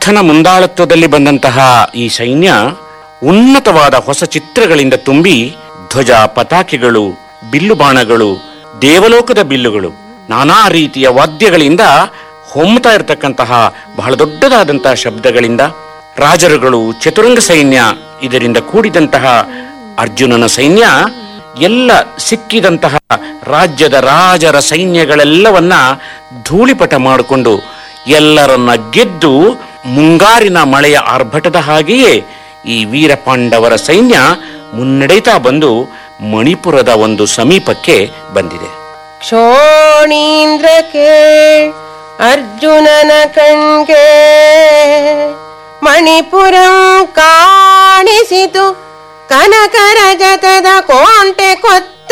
ದಕ್ಷನ ಮುಂದಾಳತ್ವದಲ್ಲಿ ಬಂದಂತಹ ಈ ಸೈನ್ಯ ಉನ್ನತವಾದ ಹೊಸ ಚಿತ್ರಗಳಿಂದ ತುಂಬಿ ಧ್ವಜ ಪತಾಕೆಗಳು ಬಿಲ್ಲು ಬಾಣಗಳು ದೇವಲೋಕದ ಬಿಲ್ಲುಗಳು ನಾನಾ ರೀತಿಯ ವಾದ್ಯಗಳಿಂದ ಹೊಮ್ಮತಾ ಇರತಕ್ಕಂತಹ ಬಹಳ ದೊಡ್ಡದಾದಂತಹ ಶಬ್ದಗಳಿಂದ ರಾಜರುಗಳು ಚತುರಂಗ ಸೈನ್ಯ ಇದರಿಂದ ಕೂಡಿದಂತಹ ಅರ್ಜುನನ ಸೈನ್ಯ ಎಲ್ಲ ಸಿಕ್ಕಿದಂತಹ ರಾಜ್ಯದ ರಾಜರ ಸೈನ್ಯಗಳೆಲ್ಲವನ್ನ ಧೂಳಿಪಟ ಮಾಡಿಕೊಂಡು ಎಲ್ಲರನ್ನ ಗೆದ್ದು ಮುಂಗಾರಿನ ಮಳೆಯ ಆರ್ಭಟದ ಹಾಗೆಯೇ ಈ ವೀರ ಪಾಂಡವರ ಸೈನ್ಯ ಮುನ್ನಡೆಯುತ್ತಾ ಬಂದು ಮಣಿಪುರದ ಒಂದು ಸಮೀಪಕ್ಕೆ ಬಂದಿದೆ ಕ್ಷೋಣೀಂದ್ರ ಕೇಳ್ ಅರ್ಜುನನ ಕಣ್ಗೆ ಮಣಿಪುರಂ ಕಾಣಿಸಿತು ಕನಕರ ಜತದ ಕೋಂಟೆ ಕೊತ್ತ